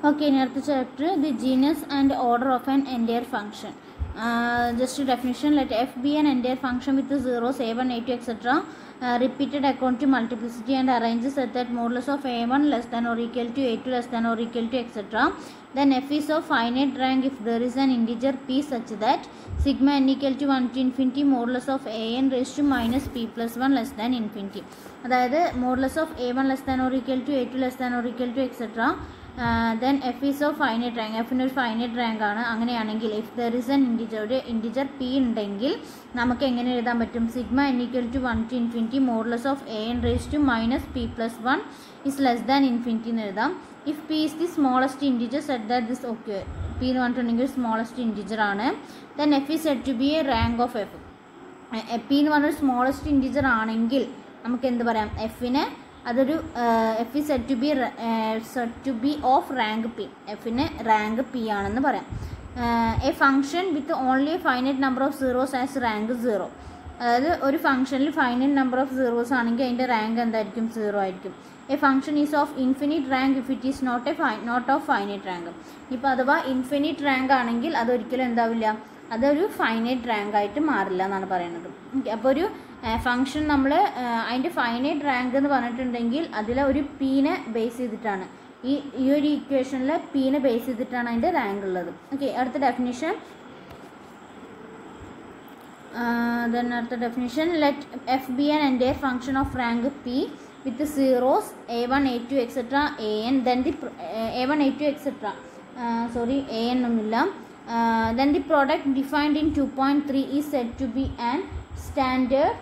Okay, in അടുത്ത chapter, the genus and order of an entire function. Uh, just a definition, let f be an entire function with the zeros a1, a2, etc. Uh, repeated according to multiplicity and arranged such that modulus of a1 less than or equal to a2 less than or equal to etc. Then f is of finite rank if there is an integer p such that sigma n equal to 1 to infinity modulus of an raised to minus p plus 1 less than infinity. അതായത് modulus of a one less than or equal to a two less than or equal to etcetera then f is of finite rank എഫിന് ഒരു finite rank ആണ് അങ്ങനെയാണെങ്കിൽ if there is n integer ഒരു integer p ഉണ്ടെങ്കിൽ നമുക്ക് എങ്ങനെ എഴുതാൻ പറ്റും sigma n equal to one to infinity modulus of a n raise to minus p plus one is less than infinity എന്ന് എഴുതാം if P is the smallest integer such that this okay p എന്ന് പറഞ്ഞിട്ടുണ്ടെങ്കിൽ smallest integer ആണ് then f is said to be a rank of f p എന്ന് പറഞ്ഞൊരു smallest integer ആണെങ്കിൽ നമുക്ക് എന്ത് പറയാം എഫിന് അതൊരു f is said to be said to be of rank p എഫിന് റാങ്ക് പി ആണെന്ന് പറയാം a function with only finite number of zeros as rank zero അതായത് ഒരു ഫംഗ്ഷനിൽ ഫൈനൈറ്റ് നമ്പർ ഓഫ് സീറോസ് ആണെങ്കിൽ അതിൻ്റെ റാങ്ക് എന്തായിരിക്കും സീറോ ആയിരിക്കും a function is of infinite rank if it is not a fi not of finite rank ഇപ്പോൾ അഥവാ infinite rank ആണെങ്കിൽ അതൊരിക്കലും എന്താവില്ല അതൊരു ഫൈനൈറ്റ് റാങ്ക് ആയിട്ട് മാറില്ല എന്നാണ് പറയുന്നത് അപ്പോൾ ഒരു ഫംഗ്ഷൻ നമ്മൾ അതിൻ്റെ ഫൈനൈറ്റ് റാങ്ക് എന്ന് പറഞ്ഞിട്ടുണ്ടെങ്കിൽ അതിൽ ഒരു പീനെ ബേസ് ചെയ്തിട്ടാണ് ഈ ഈ ഒരു ഇക്വേഷനിൽ പീനെ ബേസ് ചെയ്തിട്ടാണ് അതിൻ്റെ റാങ്ക് ഉള്ളത് ഓക്കെ അടുത്ത ഡെഫിനിഷൻ ദെൻ അടുത്ത definition let F B an entire function of rank p with zeros a one a two etcetera a n then the a one a two etcetera sorry a n ഒന്നുമില്ല uh, then the product defined in 2.3 is said to be an standard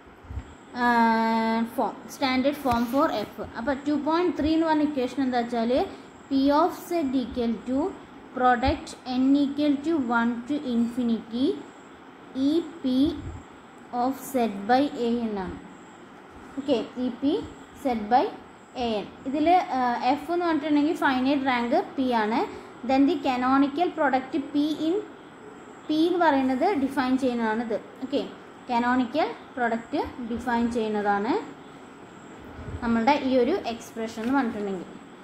form standard form for f അപ്പോൾ two point three എന്ന് പറഞ്ഞ equation എന്താ വെച്ചാൽ p of Z equal to product n equal to one to infinity e p of z by a n ആണ് okay e p z by a n ഇതിൽ f എന്ന് പറഞ്ഞിട്ടുണ്ടെങ്കിൽ finite rank p ആണ് then the canonical product p in p എന്ന് പറയുന്നത് define ചെയ്യുന്നതാണ് ഇത് okay canonical product define ചെയ്യുന്നതാണ് നമ്മളുടെ ഈ ഒരു എക്സ്പ്രഷൻ എന്ന് പറഞ്ഞിട്ടുണ്ടെങ്കിൽ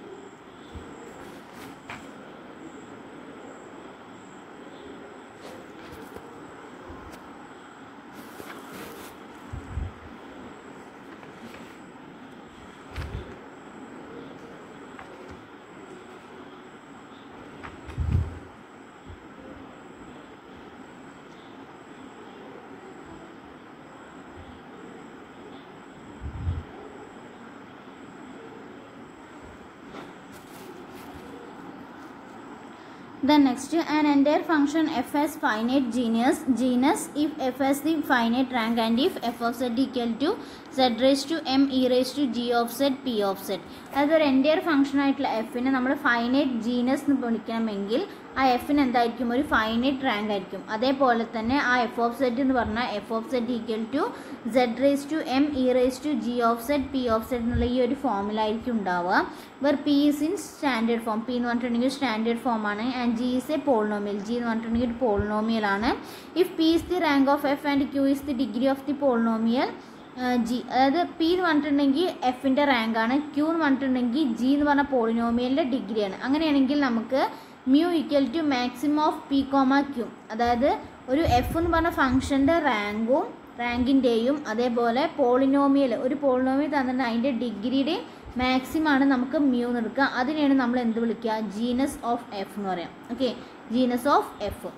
Then next, an entire function f has finite genus, genus if f has the finite rank and if f of z equal to z raised to m e raised to g of z p of z. അതായത് ഒരു entire function ആയിട്ടുള്ള എഫിനെ നമ്മൾ finite genus എന്ന് വിളിക്കണമെങ്കിൽ ആ എഫിന് എന്തായിരിക്കും ഒരു ഫൈനൈറ്റ് റാങ്ക് ആയിരിക്കും അതേപോലെ തന്നെ ആ എഫ് ഓഫ് സെറ്റ് എന്ന് പറഞ്ഞാൽ f of set equal to z raise to m e raise to g of z p of z എന്നുള്ള ഈ ഒരു ഫോമിലായിരിക്കും ഉണ്ടാവുക where p is in standard form p എന്ന് പറഞ്ഞിട്ടുണ്ടെങ്കിൽ സ്റ്റാൻഡേർഡ് ഫോമാണ് and g is a polynomial g എന്ന് പറഞ്ഞിട്ടുണ്ടെങ്കിൽ ഒരു പോളിനോമിയൽ ആണ് if p is the rank of f and q is the degree of the polynomial g അതായത് p എന്ന് പറഞ്ഞിട്ടുണ്ടെങ്കിൽ എഫിൻ്റെ റാങ്ക് ആണ് ക്യൂ എന്ന് പറഞ്ഞിട്ടുണ്ടെങ്കിൽ ജി എന്ന് പറഞ്ഞ പോളിനോമിയലിൻ്റെ ഡിഗ്രിയാണ് അങ്ങനെയാണെങ്കിൽ നമുക്ക് mu equal to maximum of p comma q അതായത് ഒരു എഫ് എന്ന് പറഞ്ഞ ഫംഗ്ഷൻ്റെ റാങ്കും റാങ്കിൻ്റെയും അതേപോലെ പോളിനോമിയൽ ഒരു പോളിനോമിയൽ തന്നിട്ട് അതിൻ്റെ ഡിഗ്രിയുടെയും മാക്സിമം ആണ് നമുക്ക് മ്യൂ എന്ന് എടുക്കുക അതിനെയാണ് നമ്മൾ എന്ത് വിളിക്കുക ജീനസ് ഓഫ് എഫ് എന്ന് പറയാം okay genus of f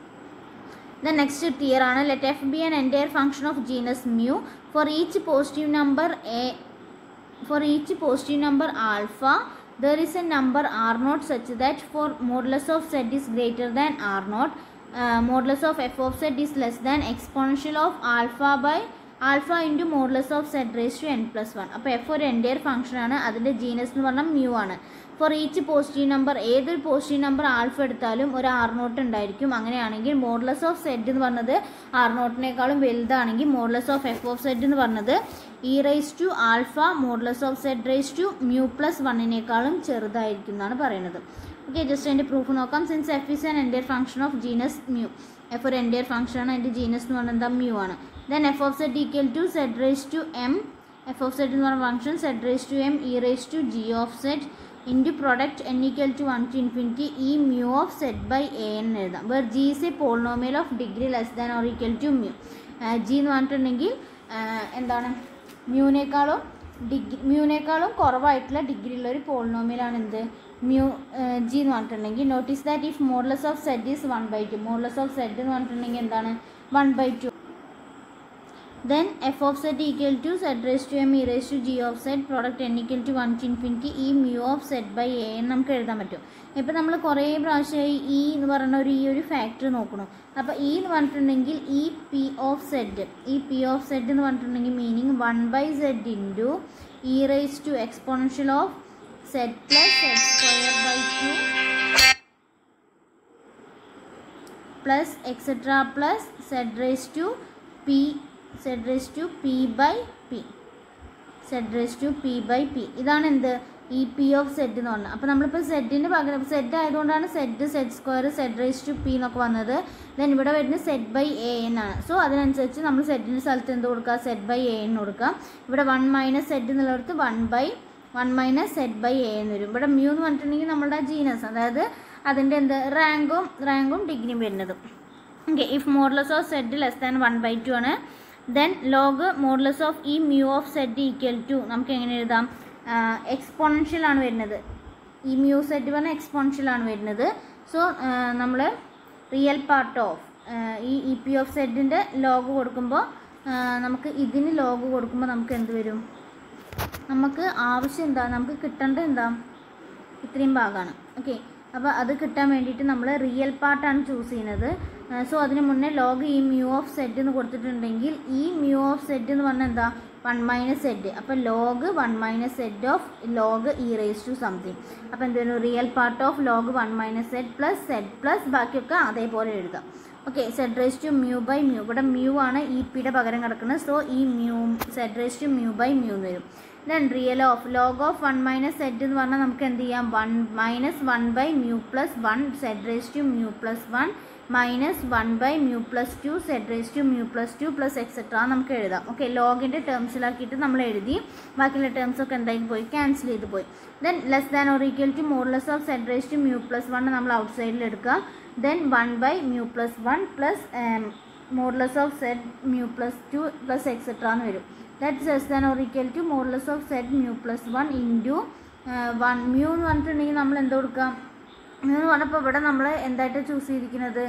The next tier ആണ് let f be an entire function of genus mu for each positive number a for each positive number alpha there is a number r naught such that for modulus of z is greater than r naught uh, modulus of f of z is less than exponential of alpha by alpha into modulus of Z raise to n plus one അപ്പോൾ f ഒരു entire function ആണ് അതിൻ്റെ genus എന്ന് പറഞ്ഞാൽ mu ആണ് for each positive number ഏതൊരു positive number alpha എടുത്താലും ഒരു ആർ നോട്ട് ഉണ്ടായിരിക്കും അങ്ങനെയാണെങ്കിൽ മോഡലസ് ഓഫ് സെഡ് എന്ന് പറഞ്ഞത് ആർ നോട്ടിനേക്കാളും വലുതാണെങ്കിൽ modulus of F of Z എന്ന് പറഞ്ഞത് e raise to alpha modulus of Z raise to mu plus വണ്ണിനേക്കാളും ചെറുതായിരിക്കും എന്നാണ് പറയുന്നത് ഓക്കെ ജസ്റ്റ് അതിൻ്റെ പ്രൂഫ് നോക്കാം since f is an entire function of genus mu f ഒരു എൻറ്റയർ ഫംഗ്ഷൻ ആണ് അതിൻ്റെ ജീനസ് എന്ന് പറയുന്നത് എന്താ മ്യൂ ആണ് then f of Z equal to z raise to m f of Z എന്ന് പറഞ്ഞ function z raise to m e raise to g of z into product n equal to one to infinity E mu of z by a എന്ന് എഴുതാം where g is a polynomial of degree less than or equal to mu g എന്ന് പറഞ്ഞിട്ടുണ്ടെങ്കിൽ ആ, എന്താണ് മ്യൂനേക്കാളും degree മ്യൂനേക്കാളും കുറവായിട്ടുള്ള degree ഉള്ള ഒരു പോളിനോമിയലാണ് എന്ത് മ്യൂ ജി എന്ന് പറഞ്ഞിട്ടുണ്ടെങ്കിൽ notice that if modulus of set is one by two modulus of set എന്ന് പറഞ്ഞിട്ടുണ്ടെങ്കിൽ എന്താണ് one by two then f of set equal to z raise to m e raise to g of z product n equal to one to infinity E mu of z by a എന്ന് നമുക്ക് എഴുതാൻ പറ്റും ഇപ്പം നമ്മൾ കുറേ പ്രാവശ്യമായി E എന്ന് പറയുന്ന ഒരു ഈ ഒരു ഫാക്ടർ നോക്കണം അപ്പോൾ ഇ എന്ന് പറഞ്ഞിട്ടുണ്ടെങ്കിൽ E p of z E p of set എന്ന് പറഞ്ഞിട്ടുണ്ടെങ്കിൽ meaning one by z into e raise to exponential of z plus z square by two plus et cetera plus z raise to p z raise to p by p z raise to p by p ഇതാണ് എന്ത് ഈ p of set എന്ന് പറഞ്ഞത് അപ്പോൾ നമ്മളിപ്പോൾ സെറ്റിന് പകരം z ആയതുകൊണ്ടാണ് z z square z raise to p എന്നൊക്കെ വന്നത് ദെൻ ഇവിടെ വരുന്നത് സെറ്റ് ബൈ എ എൻ ആണ് സോ അതിനനുസരിച്ച് നമ്മൾ സെറ്റിൻ്റെ സ്ഥലത്ത് എന്ത് കൊടുക്കുക സെറ്റ് ബൈ എ എന്ന് കൊടുക്കുക ഇവിടെ വൺ മൈനസ് സെറ്റ് എന്നുള്ളിടത്ത് one by one minus z by a എന്ന് വരും ഇവിടെ മ്യൂ എന്ന് പറഞ്ഞിട്ടുണ്ടെങ്കിൽ നമ്മളുടെ ജീനസ് അതായത് അതിൻ്റെ എന്ത് റാങ്കും റാങ്കും ഡിഗ്രിയും വരുന്നതും okay if modulus of z less than one by two ആണ് ദെൻ ലോഗ് മോഡലസ് ഓഫ് ഈ mu of set equal to നമുക്ക് എങ്ങനെ എഴുതാം എക്സ്പോണൻഷ്യൽ ആണ് വരുന്നത് ഈ മ്യൂ സെറ്റ് പറഞ്ഞാൽ എക്സ്പോണൻഷ്യൽ ആണ് വരുന്നത് സോ നമ്മൾ റിയൽ പാർട്ട് ഓഫ് ഈ ഇ പി ഓഫ് സെറ്റിൻ്റെ ലോഗ് കൊടുക്കുമ്പോൾ നമുക്ക് ഇതിന് ലോഗ് കൊടുക്കുമ്പോൾ നമുക്ക് എന്ത് വരും നമുക്ക് ആവശ്യം എന്താ നമുക്ക് കിട്ടേണ്ടത് എന്താ ഇത്രയും ഭാഗമാണ് ഓക്കെ അപ്പോൾ അത് കിട്ടാൻ വേണ്ടിയിട്ട് നമ്മൾ റിയൽ പാർട്ടാണ് ചൂസ് ചെയ്യുന്നത് സോ അതിന് മുന്നേ log e mu of set എന്ന് കൊടുത്തിട്ടുണ്ടെങ്കിൽ ഈ മ്യൂ ഓഫ് സെറ്റ് എന്ന് പറഞ്ഞാൽ എന്താ വൺ മൈനസ് സെറ്റ് അപ്പോൾ log one minus z of log E raise to something അപ്പോൾ എന്തൊരു real part of log one minus z plus z plus ബാക്കിയൊക്കെ അതേപോലെ എഴുതാം okay z raise to mu by mu ഇവിടെ മ്യൂ ആണ് E പിയുടെ പകരം കിടക്കുന്നത് so E mu z raise to mu by mu എന്ന് വരും then real of log of one minus z എന്ന് പറഞ്ഞാൽ നമുക്ക് എന്ത് ചെയ്യാം one minus one by mu plus one z raise to mu plus one minus one by mu plus two z raise to mu plus two plus et cetera നമുക്ക് എഴുതാം okay ലോഗിൻ്റെ ടേംസിലാക്കിയിട്ട് നമ്മൾ എഴുതി ബാക്കിയുള്ള ടേംസ് ഒക്കെ എന്തായി പോയി ക്യാൻസൽ ചെയ്ത് പോയി then less than or equal to modulus of Z raise to mu plus one നമ്മൾ ഔട്ട് സൈഡിൽ എടുക്കുക then one by mu plus one plus modulus of z mu plus two plus et cetera എന്ന് വരും that less than or equal to modulus of z mu plus one into one mu എന്ന് പറഞ്ഞിട്ടുണ്ടെങ്കിൽ നമ്മൾ എന്ത് കൊടുക്കാം mu എന്ന് പറഞ്ഞപ്പോൾ ഇവിടെ നമ്മൾ എന്തായിട്ട് ചൂസ് ചെയ്തിരിക്കുന്നത്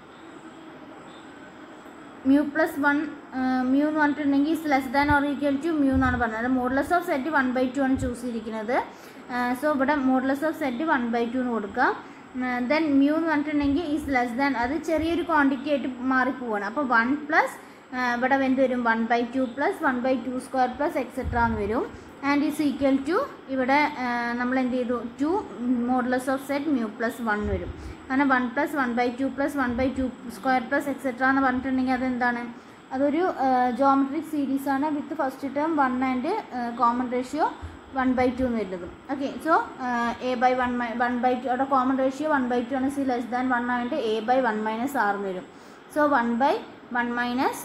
മ്യൂ പ്ലസ് വൺ മ്യൂ എന്ന് പറഞ്ഞിട്ടുണ്ടെങ്കിൽ is less than or equal to mu എന്നാണ് പറഞ്ഞത് modulus of z one by two ആണ് ചൂസ് ചെയ്തിരിക്കുന്നത് സോ ഇവിടെ modulus of z one by two എന്ന് കൊടുക്കുക ദെൻ മ്യൂ എന്ന് പറഞ്ഞിട്ടുണ്ടെങ്കിൽ ഈസ് ലെസ് ദാൻ അത് ചെറിയൊരു ക്വാണ്ടിറ്റി ആയിട്ട് മാറിപ്പോവാണ് അപ്പോൾ വൺ പ്ലസ് ഇവിടെ എന്ത് വരും one by two plus one by two square plus et cetera എന്ന് വരും ആൻഡ് ഈസ് ഈക്വൽ ടു ഇവിടെ നമ്മൾ എന്ത് ചെയ്തു two modulus of z mu plus one വരും കാരണം one plus one by two plus one by two square plus et cetera എന്ന് പറഞ്ഞിട്ടുണ്ടെങ്കിൽ അതെന്താണ് അതൊരു ജോമെട്രിക് സീരീസ് ആണ് with first term one and common ratio one by two എന്ന് വരുന്നത് okay so a by one one by two അവിടെ common ratio one by two ആണ് c less than one ആയിട്ട് a by one minus r എന്ന് വരും so one by one minus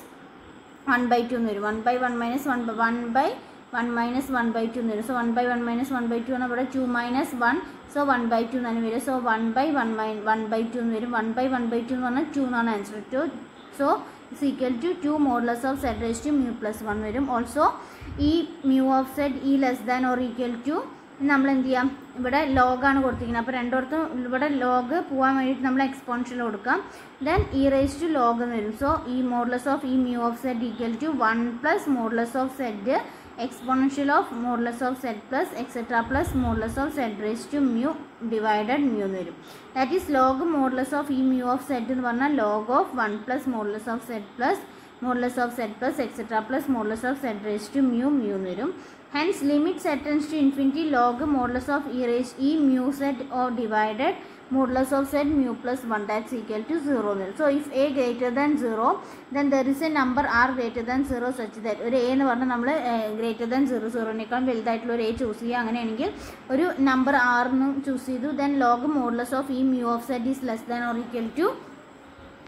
one by two എന്ന് വരും one by one minus one one by one minus one by two എന്ന് വരും so one by one minus one by two ആണ് ഇവിടെ two minus one so one by two എന്നാണ് വരും so one by one my one by two എന്ന് വരും one by one by two എന്ന് പറഞ്ഞാൽ ടു എന്നാണ് answer two so is equal to to modulus of Z raise to mu plus one വരും also E mu of z e less than or equal to നമ്മൾ എന്ത് ചെയ്യാം ഇവിടെ ലോഗാണ് കൊടുത്തിരിക്കുന്നത് അപ്പോൾ രണ്ടിടത്തും ഇവിടെ ലോഗ് പോകാൻ വേണ്ടിയിട്ട് നമ്മൾ എക്സ്പോൺഷ്യൽ കൊടുക്കാം ദെൻ ഈ റേസ് ടു ലോഗ് എന്ന് വരും സോ ഈ മോഡലസ് ഓഫ് ഈ mu of Z equal to one plus modulus of z exponential of modulus of z plus et cetera plus modulus of Z raise to mu divided mu എന്ന് വരും that is log modulus of ഈ mu of Z എന്ന് പറഞ്ഞാൽ log of one plus modulus of z plus modulus of z plus et cetera plus modulus of Z raise to mu mu എന്ന് വരും hence limit z tends to infinity log modulus of E raise e mu z of divided modulus of z mu plus 1 that's equal to 0 എന്ന് വരും. so if a greater than 0 then there is a number r greater than 0 such that ഒരു a എന്ന് പറഞ്ഞാൽ നമ്മൾ greater than zero സീറോനേക്കാൾ വലുതായിട്ടുള്ള ഒരു a choose ചെയ്യുക അങ്ങനെയാണെങ്കിൽ ഒരു നമ്പർ ആറിനും ചൂസ് ചെയ്തു ദെൻ ലോഗ് മോഡലസ് ഓഫ് ഈ mu of set is less than or equal to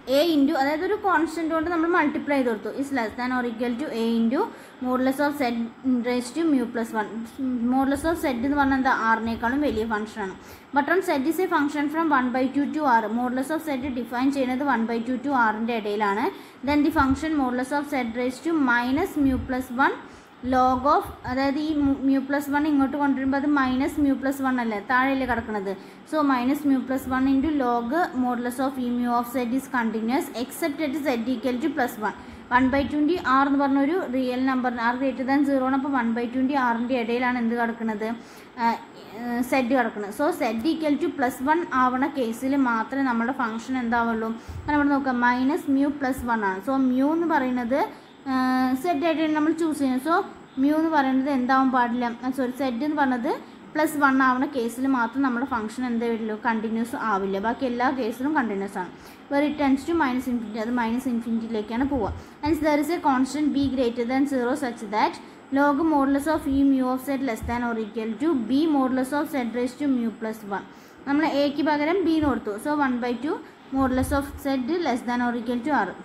a into അതായത് ഒരു കോൺസ്റ്റൻറ്റ് കൊണ്ട് നമ്മൾ മൾട്ടിപ്ലൈ ചെയ്ത് കൊടുത്തു is less than or equal to a into modulus of Z raise to mu plus one modulus of Z എന്ന് പറഞ്ഞാൽ എന്താ ആറിനേക്കാളും വലിയ ഫംഗ്ഷനാണ് but on z is a function from one by two to r modulus of z define ചെയ്യുന്നത് one by two to ആറിൻ്റെ ഇടയിലാണ് then the function modulus of Z raise to minus mu plus one log of അതായത് E mu plus one ഇങ്ങോട്ട് കൊണ്ടുവരുമ്പോൾ അത് minus mu plus one അല്ലേ താഴെയല്ലേ കിടക്കുന്നത് so minus mu plus one into log modulus of E mu of z is continuous except at z equal to plus one one by twenty r എന്ന് പറഞ്ഞ ഒരു real number r greater than zero ആണ് അപ്പോൾ one by twenty ആറിൻ്റെ ഇടയിലാണ് എന്ത് കിടക്കുന്നത് z കിടക്കുന്നത് so z equal to plus one ആവണ കേസിൽ മാത്രമേ നമ്മുടെ ഫംഗ്ഷൻ എന്താവുള്ളൂ അങ്ങനെ ഇവിടെ നോക്കാം മൈനസ് മ്യൂ പ്ലസ് വൺ ആണ് സോ മ്യൂ എന്ന് പറയുന്നത് സെഡ് ആയിട്ട് നമ്മൾ ചൂസ് ചെയ്യുന്നത് സോ മ്യൂ എന്ന് പറയുന്നത് എന്താവാൻ പാടില്ല സോറി സെഡ് എന്ന് പറഞ്ഞത് പ്ലസ് വൺ ആവുന്ന കേസിൽ മാത്രം നമ്മുടെ ഫംഗ്ഷൻ എന്തേ വരുള്ളൂ കണ്ടിന്യൂസ് ആവില്ല ബാക്കി എല്ലാ കേസിലും കണ്ടിന്യൂസ് ആണ് where it tends to minus infinity അത് മൈനസ് ഇൻഫിനിറ്റിയിലേക്കാണ് പോവുക and there is a constant b greater than zero such that log modulus of E mu of z less than or equal to b modulus of z raise to mu plus one നമ്മൾ എക്ക് പകരം b എന്ന് കൊടുത്തു so one by two modulus of z less than or equal to r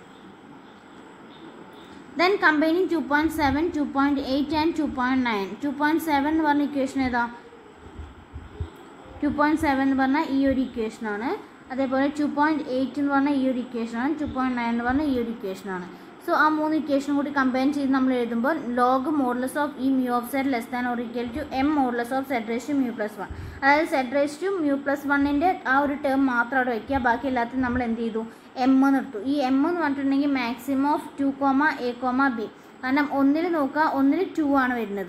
then combining two point seven to point eight and two point nine two point seven എന്ന് പറഞ്ഞ equation ഏതാ to point seven എന്ന് പറഞ്ഞാൽ ഈ ഒരു ഇക്വേഷനാണ് അതേപോലെ to point eight എന്ന് പറഞ്ഞാൽ ഈ ഒരു ഇക്വേഷനാണ് ടു പോയിൻറ്റ് നയൻ എന്ന് പറഞ്ഞാൽ ഈ ഒരു ഇക്വേഷനാണ് സോ ആ മൂന്ന് ഇക്വേഷനും കൂടി കമ്പൈൻ ചെയ്ത് നമ്മൾ എഴുതുമ്പോൾ ലോഗ് മോഡ്ലെസ് ഓഫ് ഈ mu of z less than or equal to m modulus of z raise to mu plus one അതായത് z raise to mu plus വണ്ണിൻ്റെ ആ ഒരു ടേം മാത്രം അവിടെ വയ്ക്കുക ബാക്കി എല്ലാത്തിനും നമ്മൾ എന്ത് ചെയ്തു എം എന്ന് എടുത്തു ഈ എം എന്ന് പറഞ്ഞിട്ടുണ്ടെങ്കിൽ maximum of two comma a comma b കാരണം ഒന്നിൽ നോക്കുക ഒന്നിൽ ടു ആണ് വരുന്നത്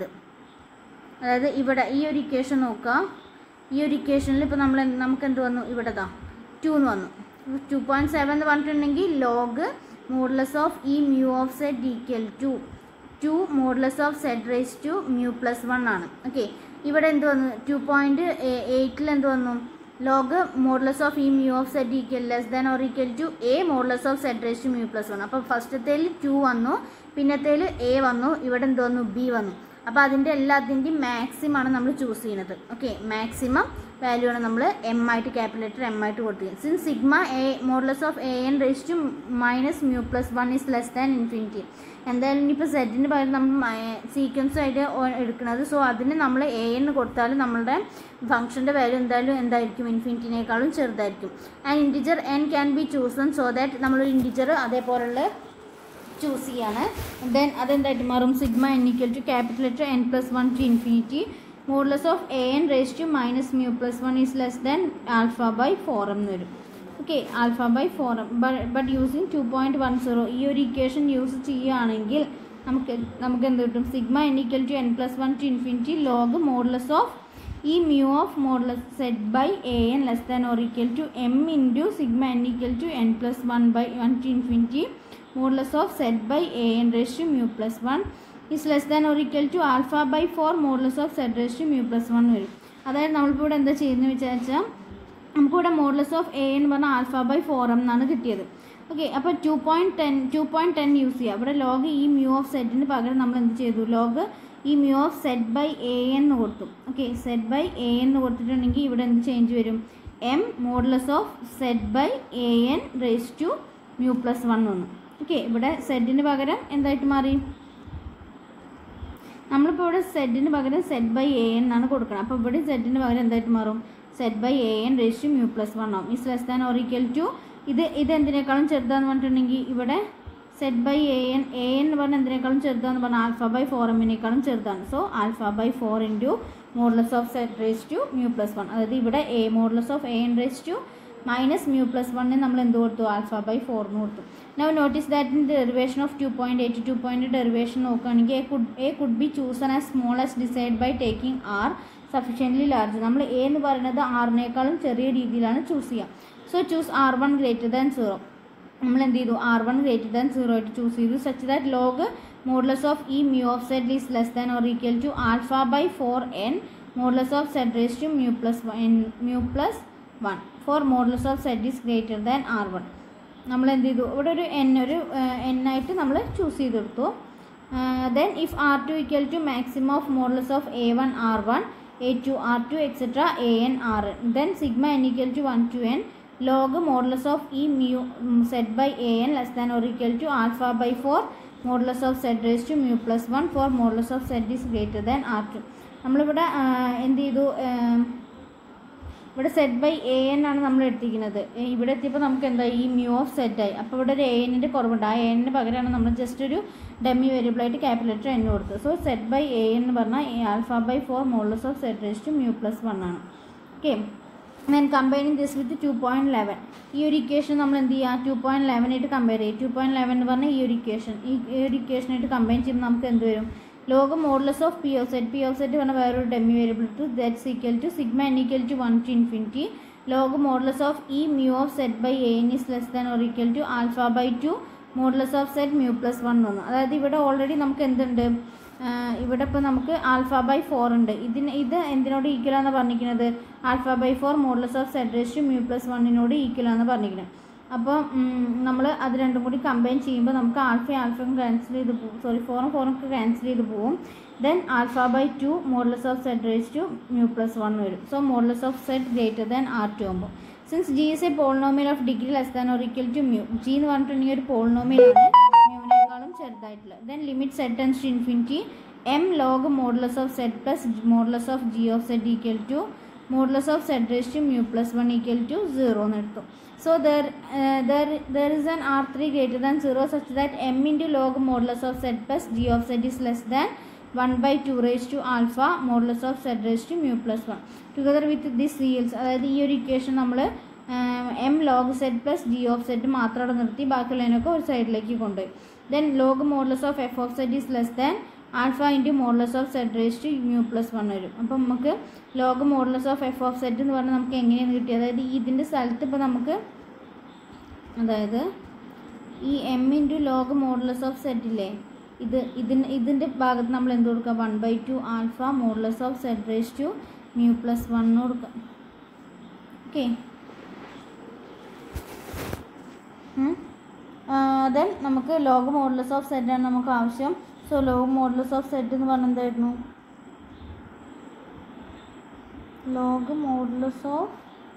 അതായത് ഇവിടെ ഈ ഒരു ഇക്വേഷൻ നോക്കുക ഈ ഒരു ഇക്വേഷനിൽ ഇപ്പോൾ നമ്മൾ എന്ത്- നമുക്ക് എന്ത് വന്നു ഇവിടെ ദാ ടു എന്ന് വന്നു ടു പോയിൻറ്റ് സെവൻ എന്ന് പറഞ്ഞിട്ടുണ്ടെങ്കിൽ ലോഗ് മോഡ്ലെസ് ഓഫ് ഈ mu of set equal to two modulus of z raise to mu plus one ആണ് ഓക്കെ ഇവിടെ എന്ത് വന്നു ടു പോയിൻറ്റ് എയ്റ്റിൽ എന്ത് വന്നു ലോഗ് മോഡ്ലെസ് ഓഫ് ഈ mu of set equal less than or equal to a modulus of z raise to mu plus one അപ്പോൾ ഫസ്റ്റത്തേൽ ടു വന്നു പിന്നത്തേൽ എ വന്നു ഇവിടെ എന്ത് വന്നു ബി വന്നു അപ്പോൾ അതിൻ്റെ എല്ലാത്തിൻ്റെയും മാക്സിമം ആണ് നമ്മൾ ചൂസ് ചെയ്യുന്നത് ഓക്കെ മാക്സിമം വാല്യൂ ആണ് നമ്മൾ എം ആയിട്ട് ക്യാപിറ്റൽ എം ആയിട്ട് കൊടുത്തത് since sigma a modulus of a n raise to minus mu plus one is less than infinity എന്തായാലും ഇനിയിപ്പോൾ സെറ്റിന് പകരം നമ്മൾ സീക്വൻസ് ആയിട്ട് ഓ- എടുക്കുന്നത് സോ അതിന് നമ്മൾ എ എൻ കൊടുത്താൽ നമ്മളുടെ ഫംഗ്ഷൻ്റെ വാല്യൂ എന്തായാലും എന്തായിരിക്കും ഇൻഫിനിറ്റിനേക്കാളും ചെറുതായിരിക്കും and integer n can be chosen so that നമ്മളൊരു ഇൻറ്റിജർ അതേപോലുള്ള ചൂസ് ചെയ്യാണ് ദെൻ അതെന്തായിട്ട് മാറും sigma n equal to capital letter n plus one to infinity modulus of a n raise to minus mu plus one is less than alpha by four എന്ന് വരും okay alpha by four but using two point one zero ഈ ഒരു equation use ചെയ്യുകയാണെങ്കിൽ നമുക്ക് നമുക്ക് എന്ത് കിട്ടും sigma n equal to n plus one to infinity log modulus of ഈ mu of modulus z by a n less than or equal to m into sigma n equal to n plus one by one to infinity modulus of z by a n raise to mu plus one is less than or equal to alpha by four modulus of z raise to mu plus one വരും അതായത് നമ്മളിപ്പോൾ ഇവിടെ എന്താ ചെയ്യുന്നത് വിചാരിച്ചാൽ നമുക്കിവിടെ മോഡ്ലെസ് of A എന്ന് പറഞ്ഞാൽ ആൽഫ ബൈ ഫോർ എം എന്നാണ് കിട്ടിയത് ഓക്കെ അപ്പോൾ two point ten two point ten use ചെയ്യുക ഇവിടെ ലോഗ് ഈ മ്യൂ ഓഫ് സെറ്റിന് പകരം നമ്മൾ എന്ത് ചെയ്തു log e mu of z by a എന്ന് കൊടുത്തു ഓക്കെ സെറ്റ് ബൈ എ എന്ന് കൊടുത്തിട്ടുണ്ടെങ്കിൽ ഇവിടെ എന്ത് ചേഞ്ച് വരും m modulus of z by a n raise to mu plus one വന്നു ഓക്കെ ഇവിടെ സെറ്റിന് പകരം എന്തായിട്ട് മാറി നമ്മളിപ്പോൾ ഇവിടെ സെഡിന് പകരം സെഡ് ബൈ എ എൻ എന്നാണ് കൊടുക്കണം അപ്പോൾ ഇവിടെ സെഡിന് പകരം എന്തായിട്ട് മാറും z by a n raise to mu plus one ആവും is less than or equal to ഇത് ഇത് എന്തിനേക്കാളും ചെറുതാന്ന് പറഞ്ഞിട്ടുണ്ടെങ്കിൽ ഇവിടെ z by a n a n എന്ന് പറഞ്ഞാൽ എന്തിനേക്കാളും ചെറുതാന്ന് പറഞ്ഞാൽ ആൽഫ ബൈ ഫോർ എമ്മിനേക്കാളും ചെറുതാണ് so alpha by four into modulus of Z raise to mu plus one അതായത് ഇവിടെ a modulus of a n raise to minus mu plus വണ്ണിന് നമ്മൾ എന്ത് കൊടുത്തു ആൽഫ ബൈ ഫോറിന് കൊടുത്തു now notice that in derivation of two point eight two point derivation നോക്കുകയാണെങ്കിൽ a could a could be chosen as small as decide by taking r sufficiently large നമ്മൾ a എന്ന് പറയുന്നത് ആറിനേക്കാളും ചെറിയ രീതിയിലാണ് ചൂസ് ചെയ്യുക so choose r one greater than zero നമ്മൾ എന്ത് ചെയ്തു r one greater than zero ആയിട്ട് ചൂസ് ചെയ്തു such that log modulus of E mu of z is less than or equal to alpha by four n modulus of Z raise to mu plus n mu plus one for modulus of z is greater than r one നമ്മൾ എന്ത് ചെയ്തു ഇവിടെ ഒരു N ഒരു N ആയിട്ട് നമ്മൾ choose ചെയ്ത് കൊടുത്തു then if r two equal to maximum of modulus of a one r one a two r two etcetera a n r n then sigma n equal to one to n log modulus of E mu z by a n less than or equal to alpha by four modulus of z raise to mu plus one for modulus of set is greater than r two നമ്മളിവിടെ ആ, എന്ത് ചെയ്തു ഏം, ഇവിടെ set by a n ആണ് നമ്മൾ എടുത്തിരിക്കുന്നത് ഏ, ഇവിടെ എത്തിയപ്പോൾ നമുക്ക് എന്താ ഈ മ്യൂ ഓഫ് സെറ്റ് ആയി അപ്പോൾ ഇവിടെ ഒരു എ എന്നിൻ്റെ കുറവുണ്ട് ആ എ എന്നിന് പകരമാണ് നമ്മൾ ജസ്റ്റ് ഒരു ഡെമി വേരിയബിളായിട്ട് ക്യാപിറ്റൽ എൻ കൊടുത്തത് സോ സെറ്റ് ബൈ എ എന്ന് പറഞ്ഞാൽ alpha by four modulus of z raise to mu plus one ആണ് okay then comparing this with two point eleven ഈ ഒരു ഇക്വേഷൻ നമ്മൾ എന്ത് ചെയ്യുക ടു പോയിൻറ്റ് ലെവനായിട്ട് കമ്പയർ ചെയ്യും ടു പോയിൻറ്റ് ലെവൻ എന്ന് പറഞ്ഞാൽ ഈ ഒരു ഇക്വേഷൻ ഈ ഈ ഒരു ഇക്വേഷനായിട്ട് കമ്പയർ ചെയ്യുമ്പോൾ നമുക്ക് എന്ത് വരും log modulus of p of z p of set പറഞ്ഞാൽ വേറൊരു dummy variable to that's equal to sigma n equal to one to infinity log modulus of E mu of z by a n is less than or equal to alpha by two modulus of z mu plus one വന്നു അതായത് ഇവിടെ already നമുക്ക് എന്തുണ്ട് ആഹ് ഇവിടെ ഇപ്പോൾ നമുക്ക് alpha by four ഉണ്ട് ഇതിന് ഇത് എന്തിനോട് ഈക്വൽ ആണെന്ന് പറഞ്ഞിരിക്കുന്നത് alpha by four modulus of z raise to mu plus വണ്ണിനോട് ഈക്വൽ ആണെന്ന് പറഞ്ഞിരിക്കുന്നത് അപ്പോൾ നമ്മൾ അത് രണ്ടും കൂടി കമ്പൈൻ ചെയ്യുമ്പോൾ നമുക്ക് ആൽഫ ആൽഫയും ക്യാൻസൽ ചെയ്ത് പോകും സോറി ഫോറും ഫോറും ഒക്കെ ക്യാൻസൽ ചെയ്ത് പോകും then alpha by two modulus of z raise to mu plus one വരും so modulus of z greater than r two ആകുമ്പോൾ since g is a polynomial of degree less than or equal to mu g എന്ന് പറഞ്ഞിട്ടുണ്ടെങ്കിൽ ഒരു പോളിനോമിയലാണ് മ്യൂവിനേക്കാളും ചെറുതായിട്ടുള്ളത് then limit z tends to infinity m log modulus of z plus modulus of G of set equal to modulus of z raise to mu plus one equal to zero എന്ന് എടുത്തു so there there there is an r three greater than zero such that m into log modulus of z plus g of z is less than one by two raised to alpha modulus of z raise to mu plus one together with this reals അതായത് ഈ ഒരു equation നമ്മൾ m log z plus g of z മാത്രം അവിടെ നിർത്തി ബാക്കിയുള്ളതിനൊക്കെ ഒരു സൈഡിലേക്ക് കൊണ്ടുപോയി then log modulus of F of set is less than alpha into modulus of z raise to mu plus one വരും അപ്പം നമുക്ക് log modulus of F of set എന്ന് പറഞ്ഞാൽ നമുക്ക് എങ്ങനെയാണ് കിട്ടിയത് അതായത് ഇതിൻ്റെ സ്ഥലത്ത് ഇപ്പോൾ നമുക്ക് അതായത് ഈ m into log modulus of z ഇല്ലേ ഇത് ഇതിന് ഇതിൻ്റെ ഭാഗത്ത് നമ്മൾ എന്ത് കൊടുക്കുക one by two alpha modulus of z raise to mu plus one കൊടുക്കാം ഓക്കെ ദെൻ നമുക്ക് ലോഗ് മോഡലസ് ഓഫ് സെറ്റ് ആണ് നമുക്ക് ആവശ്യം so log modulus of set എന്ന് പറഞ്ഞാൽ എന്തായിരുന്നു ലോഗ് മോഡലസ് ഓഫ്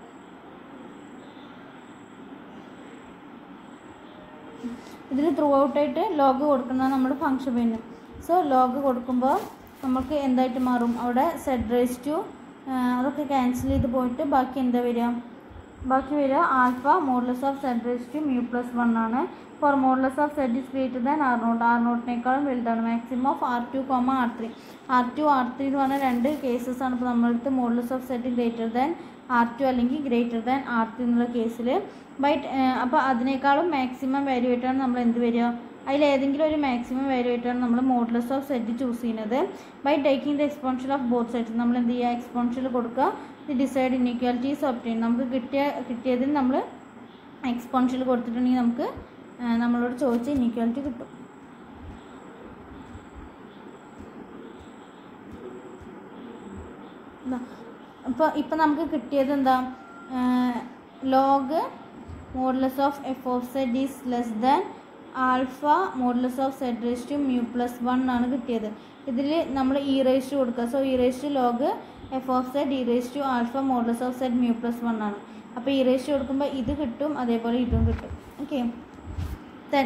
ഇതിൽ ത്രൂ ഔട്ടായിട്ട് ലോഗ് കൊടുക്കുന്നത് നമ്മുടെ ഫംഗ്ഷൻ പിന്നെ സോ ലോഗ് കൊടുക്കുമ്പോൾ നമുക്ക് എന്തായിട്ട് മാറും അവിടെ സെഡ് റേസ് ടു അതൊക്കെ ക്യാൻസൽ ചെയ്ത് പോയിട്ട് ബാക്കി എന്താ വരിക ബാക്കി വരിക alpha modulus of Z raise to mu plus one ആണ് for modulus of z is greater than r naught r നോട്ടിനേക്കാളും വലുതാണ് maximum of r two comma r three r two r three എന്ന് പറഞ്ഞാൽ രണ്ട് കേസസ് ആണ് ഇപ്പോൾ നമ്മളടുത്ത് modulus of z greater than r two അല്ലെങ്കിൽ ഗ്രേറ്റർ ദാൻ ആർ ത്രീ എന്നുള്ള കേസിൽ ബൈറ്റ് അപ്പോൾ അതിനേക്കാളും മാക്സിമം വാല്യൂ ആയിട്ടാണ് നമ്മൾ എന്ത് വരിക അതിൽ ഏതെങ്കിലും ഒരു മാക്സിമം വാല്യൂ ആയിട്ടാണ് നമ്മൾ മോഡലസ് ഓഫ് സെറ്റ് ചൂസ് ചെയ്യുന്നത് by taking the exponential of both sides നമ്മൾ എന്ത് ചെയ്യുക എക്സ്പോൺഷ്യൽ കൊടുക്കുക ദി ഡിസൈഡ് ഇൻഇക്വാലിറ്റീസ് ഒപ്റ്റെയിൻ നമുക്ക് കിട്ടിയ കിട്ടിയതിൽ നമ്മൾ എക്സ്പോൺഷ്യൽ കൊടുത്തിട്ടുണ്ടെങ്കിൽ നമുക്ക് ആ, നമ്മളോട് ചോദിച്ച ഇൻഇക്വാലിറ്റി കിട്ടും അപ്പോൾ ഇപ്പം നമുക്ക് കിട്ടിയത് എന്താ log modulus of F of z is less than alpha modulus of Z raise to mu plus one ആണ് കിട്ടിയത് ഇതിൽ നമ്മൾ ഇ റേസ് ടു കൊടുക്കുക so e raise to log f of z e raise to alpha modulus of z mu plus one ആണ് അപ്പോൾ E raise to കൊടുക്കുമ്പോൾ ഇത് കിട്ടും അതേപോലെ ഇതും കിട്ടും ഓക്കെ ദെൻ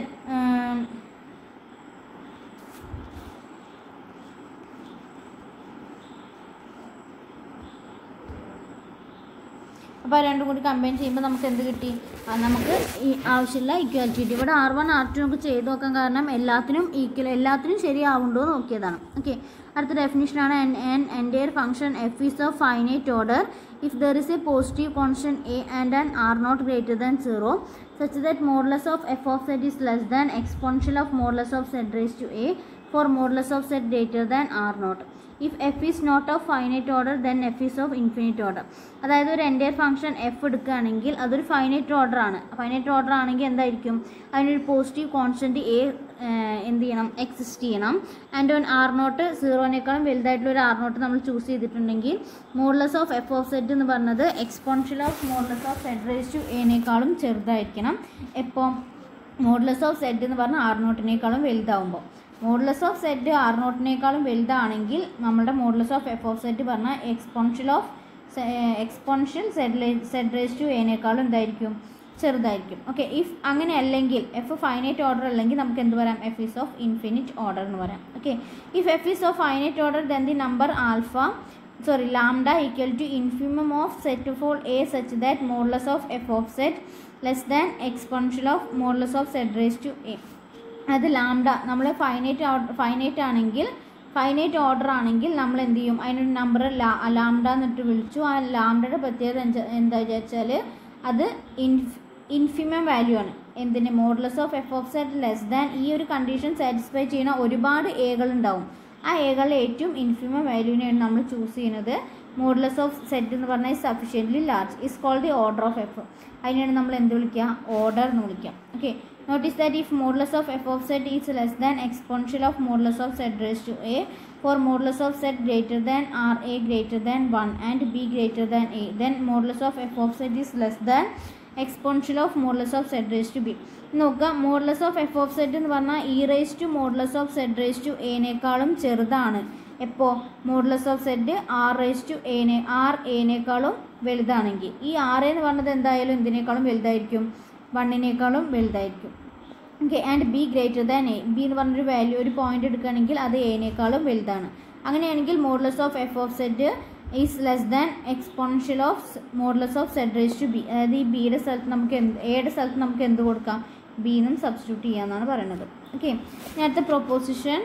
അപ്പോൾ രണ്ടും കൂടി കമ്പൈൻ ചെയ്യുമ്പോൾ നമുക്ക് എന്ത് കിട്ടി ആ, നമുക്ക് ഈ ആവശ്യമില്ല ഇക്വാലിറ്റി കിട്ടി ഇവിടെ ആർ വൺ ആർ ടു നമുക്ക് ചെയ്ത് നോക്കാൻ കാരണം എല്ലാത്തിനും ഈക്വൽ എല്ലാത്തിനും ശരിയാവുണ്ടോ എന്ന് നോക്കിയതാണ് ഓക്കെ അടുത്ത ഡെഫിനിഷനാണ് n n entire function f is of finite order if there is a positive constant a and an r naught greater than zero such that modulus of f of z is less than exponential of modulus of z raised to a for modulus of z greater than r naught. If f is not of finite order then f is of infinite order. അതായത് ഒരു എൻ്റെ function f എടുക്കുകയാണെങ്കിൽ അതൊരു finite order ആണ് finite order ആണെങ്കിൽ എന്തായിരിക്കും അതിനൊരു positive constant A എന്ത് ചെയ്യണം എക്സിസ്റ്റ് ചെയ്യണം ആൻഡ് ഓൺ ആർ നോട്ട് സീറോനേക്കാളും വലുതായിട്ടുള്ള ഒരു ആർ നോട്ട് നമ്മൾ ചൂസ് ചെയ്തിട്ടുണ്ടെങ്കിൽ modulus of F of set എന്ന് പറഞ്ഞത് exponential of modulus of Z raise to എനേക്കാളും ചെറുതായിരിക്കണം എപ്പോൾ മോഡലസ് ഓഫ് സെഡ് എന്ന് പറഞ്ഞാൽ ആർ നോട്ടിനേക്കാളും വലുതാവുമ്പോൾ മോഡലസ് ഓഫ് സെഡ് ആർ നോട്ടിനേക്കാളും വലുതാണെങ്കിൽ നമ്മുടെ modulus of F of set പറഞ്ഞാൽ exponential of exponential z z raise to എനേക്കാളും എന്തായിരിക്കും ചെറുതായിരിക്കും ഓക്കെ ഇഫ് അങ്ങനെ അല്ലെങ്കിൽ എഫ് ഫൈനൈറ്റ് ഓർഡർ അല്ലെങ്കിൽ നമുക്ക് എന്ത് പറയാം f is of infinite order എന്ന് പറയാം okay if f is of finite order then the number alpha sorry lambda equal to infimum of set of all a such that modulus of f of z less than exponential of modulus of z raised to a അത് lambda നമ്മൾ finite finite ആണെങ്കിൽ finite order ആണെങ്കിൽ നമ്മൾ എന്ത് ചെയ്യും അതിനൊരു number lambda എന്നിട്ട് വിളിച്ചു ആ ലാംഡയുടെ പ്രത്യേകത എന്ത- എന്താ വിചാരിച്ചാൽ അത് ഇൻഫ് ഇൻഫിമം വാല്യൂ ആണ് എന്തിന് modulus of F of z less than ഈ ഒരു കണ്ടീഷൻ സാറ്റിസ്ഫൈ ചെയ്യുന്ന ഒരുപാട് എകൾ ഉണ്ടാവും ആ എകളിലെ ഏറ്റവും ഇൻഫിമം വാല്യൂവിനെയാണ് നമ്മൾ ചൂസ് ചെയ്യുന്നത് മോഡലസ് ഓഫ് സെറ്റ് എന്ന് പറഞ്ഞാൽ sufficiently large is called the order of f അതിനെയാണ് നമ്മൾ എന്ത് വിളിക്കുക ഓർഡർ എന്ന് വിളിക്കാം okay notice that if modulus of F of set is less than exponential of modulus of z raise to a for modulus of z greater than r a greater than one and B greater than a then modulus of F of set is less than exponential of modulus of z raise to b നോക്കുക modulus of F of set എന്ന് പറഞ്ഞാൽ E raise to modulus of z raise to എനേക്കാളും ചെറുതാണ് എപ്പോൾ modulus of z r raise to എനെ r എനേക്കാളും വലുതാണെങ്കിൽ ഈ ആർ എന്ന് പറഞ്ഞത് എന്തായാലും എന്തിനേക്കാളും വലുതായിരിക്കും വണ്ണിനേക്കാളും വലുതായിരിക്കും okay and B greater than A B എന്ന് പറഞ്ഞൊരു വാല്യൂ ഒരു പോയിന്റ് എടുക്കുകയാണെങ്കിൽ അത് എനേക്കാളും വലുതാണ് അങ്ങനെയാണെങ്കിൽ modulus of F of set is less than exponential of modulus of Z raise to B അതായത് ഈ ബിയുടെ സ്ഥലത്ത് നമുക്ക് എന്ത് എയുടെ സ്ഥലത്ത് നമുക്ക് എന്ത് കൊടുക്കാം ബി എന്നും സബ്സ്റ്റിറ്റ്യൂട്ട് ചെയ്യാമെന്നാണ് പറയുന്നത് ഓക്കെ ഇനി അടുത്ത proposition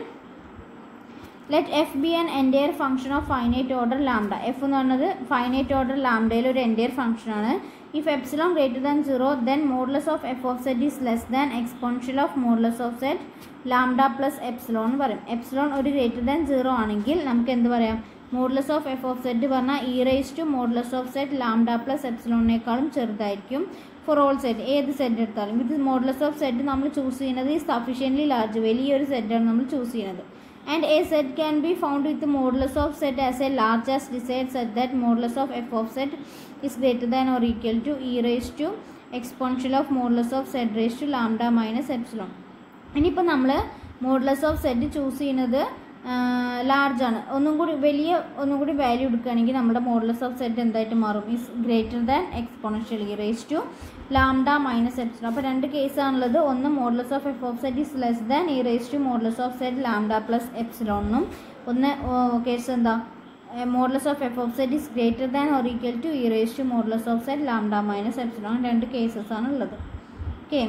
let F B an entire function of finite order lambda F എന്ന് പറഞ്ഞത് ഫൈനൈറ്റ് ഓർഡർ ലാംഡയിൽ ഒരു എൻറ്റയർ ഫംഗ്ഷനാണ് if epsilon greater than zero then modulus of F of set is less than exponential of modulus of set lambda plus epsilon എന്ന് പറയും epsilon ഒരു greater than zero ആണെങ്കിൽ നമുക്ക് എന്ത് പറയാം modulus of F of set പറഞ്ഞാൽ E raise to modulus of set lambda plus എപ്സിലോണിനേക്കാളും ചെറുതായിരിക്കും ഫോർ ഓൾ സെറ്റ് ഏത് സെറ്റ് എടുത്താലും ഇത് മോഡലസ് ഓഫ് സെറ്റ് നമ്മൾ ചൂസ് ചെയ്യുന്നത് സഫീഷ്യൻ്റ്ലി ലാർജ് വലിയൊരു സെറ്റാണ് നമ്മൾ ചൂസ് ചെയ്യുന്നത് and a set can be found with the modulus of set as a large as desired such that modulus of f of set is greater than or equal to e raised to exponential of modulus of z raised to lambda minus epsilon ഇനിയിപ്പോൾ നമ്മൾ modulus of set choose ചെയ്യുന്നത് large ആണ് ഒന്നും കൂടി വലിയ ഒന്നും കൂടി value എടുക്കുകയാണെങ്കിൽ നമ്മുടെ മോഡലസ് ഓഫ് സെറ്റ് എന്തായിട്ട് മാറും is greater than exponential E raise to lambda minus epsilon അപ്പോൾ രണ്ട് കേസാണുള്ളത് ഒന്ന് modulus of F of set is less than E raise to modulus of set lambda plus എപ്സിലോണും ഒന്ന് കേസ് എന്താ modulus of F of set is greater than or equal to E raise to modulus of set lambda minus epsilon രണ്ട് cases ആണ് ഉള്ളത് okay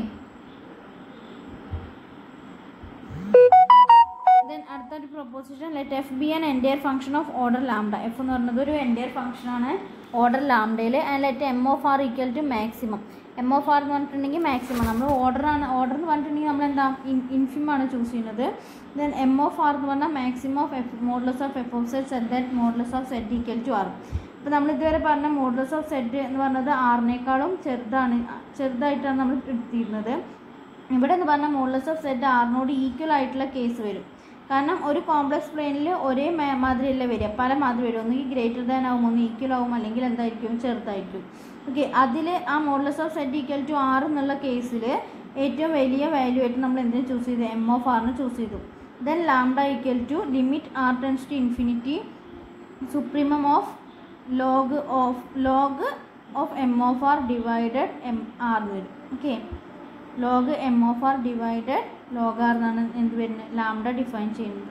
then അടുത്തൊരു proposition let F B an entire function of order lambda F എന്ന് പറയുന്നത് ഒരു entire ഫംഗ്ഷനാണ് order ലാംഡയിൽ and let M of R equal to maximum M of R എന്ന് പറഞ്ഞിട്ടുണ്ടെങ്കിൽ മാക്സിമം നമ്മൾ ഓർഡറാണ് ഓർഡർ എന്ന് പറഞ്ഞിട്ടുണ്ടെങ്കിൽ നമ്മൾ എന്താ ഇൻഫിമാണ് ചൂസ് ചെയ്യുന്നത് ദെൻ എം ഓഫ് ആർ എന്ന് പറഞ്ഞാൽ maximum of F modulus of F of set set that modulus of set equal to R ഇപ്പോൾ നമ്മൾ ഇതുവരെ പറഞ്ഞ മോഡലസ് ഓഫ് സെറ്റ് എന്ന് പറഞ്ഞത് ആറിനേക്കാളും ചെറുതാണ് ചെറുതായിട്ടാണ് നമ്മൾ എടുത്തിരുന്നത് ഇവിടെ എന്ന് പറഞ്ഞാൽ മോഡലസ് ഓഫ് സെറ്റ് ആറിനോട് ഈക്വൽ ആയിട്ടുള്ള കേസ് വരും കാരണം ഒരു കോംപ്ലക്സ് പ്ലെയിനിൽ ഒരേ മേ- മാതിരിയല്ല വരിക പല മാതിരി വരും ഒന്നുകിൽ ഗ്രേറ്റർ ദാൻ ആവും ഒന്ന് ഈക്വൽ ആവും അല്ലെങ്കിൽ എന്തായിരിക്കും ചെറുതായിരിക്കും ഓക്കെ അതിൽ ആ modulus of set equal to R എന്നുള്ള കേസിൽ ഏറ്റവും വലിയ വാല്യൂ ആയിട്ട് നമ്മൾ എന്തിനു ചൂസ് ചെയ്തു എം ഓഫ് ആറിന് ചൂസ് ചെയ്തു then lambda equal to limit R tends to infinity supremum of log of log of M of R divided M R എന്ന് വരും okay log M of R divided log R എന്നാണ് എന്ത് വരുന്നത് lambda define ചെയ്യുന്നത്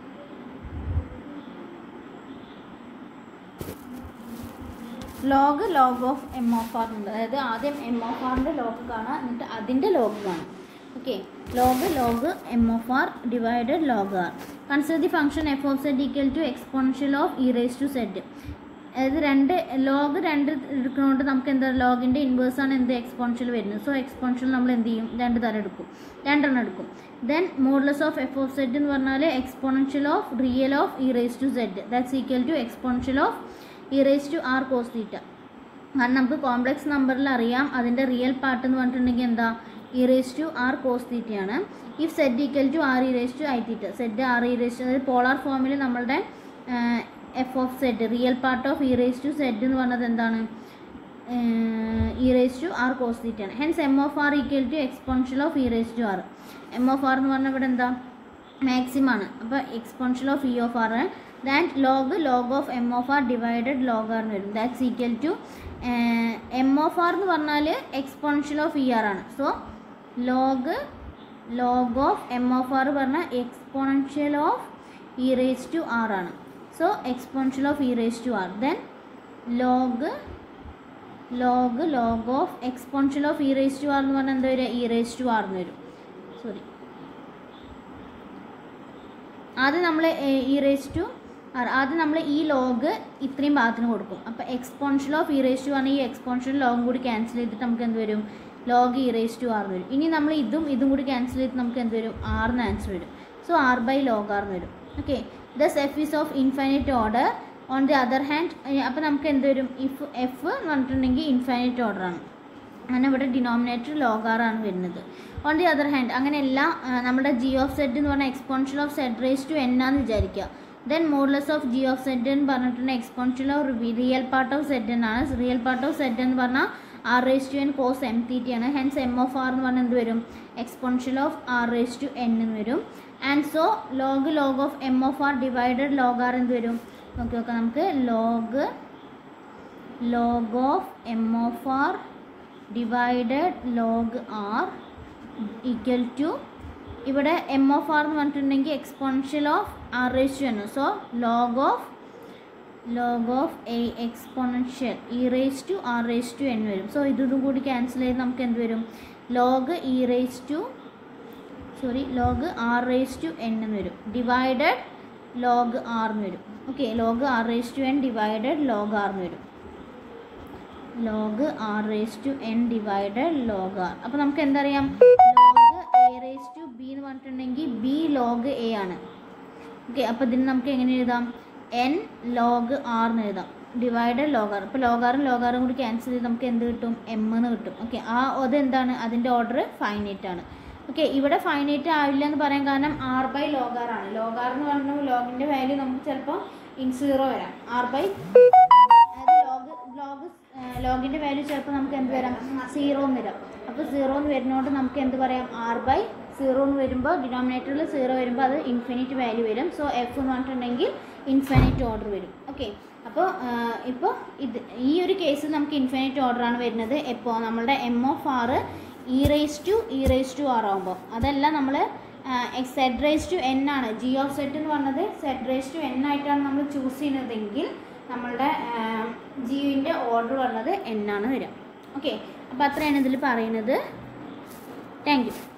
log log of M of R ഉണ്ട് അതായത് ആദ്യം M of ആറിൻ്റെ ലോഗ് കാണാം എന്നിട്ട് അതിൻ്റെ ലോഗ് കാണാം okay log log M of R divided log R consider the function F of Z equal to exponential of E raise to Z അതായത് രണ്ട് ലോഗ് രണ്ട് എടുക്കുന്നതുകൊണ്ട് നമുക്ക് എന്താ ലോഗിൻ്റെ ഇൻവേഴ്സ് ആണ് എന്ത് എക്സ്പോൺഷ്യൽ വരുന്നത് സോ എക്സ്പോൺഷ്യൽ നമ്മൾ എന്ത് ചെയ്യും രണ്ട് തരം എടുക്കും രണ്ടെണ്ണം എടുക്കും then modulus of F of Z എന്ന് പറഞ്ഞാൽ exponential of real of E raise to Z that's equal to exponential of E raise to R cos theta കാരണം നമുക്ക് കോംപ്ലക്സ് നമ്പറിൽ അറിയാം അതിൻ്റെ റിയൽ പാർട്ട് എന്ന് പറഞ്ഞിട്ടുണ്ടെങ്കിൽ എന്താ E raise to R cos തീറ്റയാണ് if Z equal to R E raise to I theta Z R E raise അതായത് പോളാർ ഫോമിൽ നമ്മളുടെ F of Z real part of E raise to Z എന്ന് പറഞ്ഞത് എന്താണ് E raise to R cos തീറ്റയാണ് hence M of R equal to exponential of E raise to R M of R എന്ന് പറഞ്ഞാൽ ഇവിടെ എന്താ മാക്സിമം ആണ് അപ്പോൾ exponential of E of R that log log of M of R divided log R എന്ന് വരും that's equal to M of R എന്ന് പറഞ്ഞാൽ എക്സ്പോണൻഷ്യൽ ഓഫ് ഇ ആർ ആണ് so log log of M of R പറഞ്ഞാൽ exponential of E raise to R ആണ് so exponential of E raise to R then log log log of exponential of E raise to R എന്ന് പറഞ്ഞാൽ എന്താ വരിക E raise to R എന്ന് വരും sorry ആദ്യം നമ്മൾ ഇ റേസ് ടു ആർ ആദ്യം നമ്മൾ ഈ ലോഗ് ഇത്രയും ഭാഗത്തിന് കൊടുക്കും അപ്പോൾ exponential of E raise to ആണ് ഈ എക്സ്പോൺഷ്യൽ ലോഗും കൂടി ക്യാൻസൽ ചെയ്തിട്ട് നമുക്ക് എന്ത് വരും log E raise to R എന്ന് വരും ഇനി നമ്മൾ ഇതും ഇതും കൂടി ക്യാൻസൽ ചെയ്തിട്ട് നമുക്ക് എന്ത് വരും ആറിന് ആൻസർ വരും so R by log R എന്ന് വരും okay thus F is of infinite order on the other hand അപ്പോൾ നമുക്ക് എന്ത് വരും ഇഫ് എഫ് എന്ന് പറഞ്ഞിട്ടുണ്ടെങ്കിൽ ഇൻഫൈനൈറ്റ് ഓർഡർ ആണ് അങ്ങനെ ഇവിടെ ഡിനോമിനേറ്റർ ലോഗാറാണ് വരുന്നത് ഓൺ ദി അതർ ഹാൻഡ് അങ്ങനെ എല്ലാം ആ, നമ്മുടെ ജി ഓഫ് സെഡ് എന്ന് പറഞ്ഞാൽ exponential of Z raise to N ആണെന്ന് വിചാരിക്കുക then modulus of G of Z എന്ന് പറഞ്ഞിട്ടുണ്ടെങ്കിൽ exponential of real part of Z എന്നാണ് റിയൽ പാർട്ട് ഓഫ് സെഡ് എന്ന് പറഞ്ഞാൽ R raise to N cos M T T ആണ് ഹെൻസ് എം ഓഫ് ആർ എന്ന് പറഞ്ഞാൽ എന്ത് വരും exponential of R raise to N എന്ന് വരും and so log log of M of R divided log R എന്ത് വരും നോക്കി നോക്കാം നമുക്ക് log log of M of R divided log R equal to ഇവിടെ എം ഓഫ് ആർ എന്ന് പറഞ്ഞിട്ടുണ്ടെങ്കിൽ exponential of R raise to ആണ് so log of log of A exponential E raise to R raise to N വരും so ഇതും കൂടി cancel ചെയ്ത് നമുക്ക് എന്ത് വരും log E raise to sorry log R raise to N എന്ന് വരും ഡിവൈഡഡ് ലോഗ് ആർ എന്ന് വരും okay log R raise to N divided log R എന്ന് വരും log R raise to N divided log R അപ്പോൾ നമുക്ക് എന്തറിയാം log A raise to B എന്ന് പറഞ്ഞിട്ടുണ്ടെങ്കിൽ ബി ലോഗ് എ ആണ് ഓക്കെ അപ്പോൾ ഇതിന് നമുക്ക് എങ്ങനെ എഴുതാം എൻ ലോഗ് ആർ എന്ന് എഴുതാം ഡിവൈഡഡ് ലോഗാർ ഇപ്പോൾ ലോഗാറും ലോഗാറും കൂടി ക്യാൻസൽ ചെയ്ത് നമുക്ക് എന്ത് കിട്ടും എം എന്ന് കിട്ടും ഓക്കെ ആ അതെന്താണ് അതിൻ്റെ ഓർഡർ ഫൈനൈറ്റ് ആണ് ഓക്കെ ഇവിടെ ഫൈനൈറ്റ് ആവില്ല എന്ന് പറയാൻ കാരണം ആർ ബൈ ലോഗാർ ആണ് ലോഗാർ എന്ന് പറഞ്ഞാൽ ലോഗിൻ്റെ വാല്യൂ നമുക്ക് ചിലപ്പോൾ ഇൻ സീറോ വരാം ആർ ബൈ അതായത് ലോഗ് ലോഗ് ലോഗിൻ്റെ വാല്യൂ ചിലപ്പോൾ നമുക്ക് എന്ത് വരാം സീറോ എന്ന് വരാം അപ്പോൾ സീറോ എന്ന് വരുന്നതുകൊണ്ട് നമുക്ക് എന്ത് പറയാം ആർ ബൈ സീറോ എന്ന് വരുമ്പോൾ ഡിനോമിനേറ്ററിൽ സീറോ വരുമ്പോൾ അത് ഇൻഫിനിറ്റ് വാല്യൂ വരും സോ എഫ് എന്ന് പറഞ്ഞിട്ടുണ്ടെങ്കിൽ ഇൻഫിനിറ്റ് ഓർഡർ വരും ഓക്കെ അപ്പോൾ ഇപ്പോൾ ഇത് ഈ ഒരു കേസ് നമുക്ക് ഇൻഫിനിറ്റ് ഓർഡറാണ് വരുന്നത് എപ്പോൾ നമ്മളുടെ M of R E raise to E raise to R ആകുമ്പോൾ അതല്ല നമ്മൾ സെഡ് റേസ് ടു എൻ ആണ് ജി ഓഫ് സെറ്റ് എന്ന് പറഞ്ഞത് സെഡ് റേസ് ടു എൻ ആയിട്ടാണ് നമ്മൾ ചൂസ് ചെയ്യുന്നതെങ്കിൽ നമ്മളുടെ ജിയുവിൻ്റെ ഓർഡർ വന്നത് എൻ ആണ് വരിക ഓക്കെ അപ്പോൾ അത്രയാണ് ഇതിൽ പറയുന്നത് താങ്ക് യു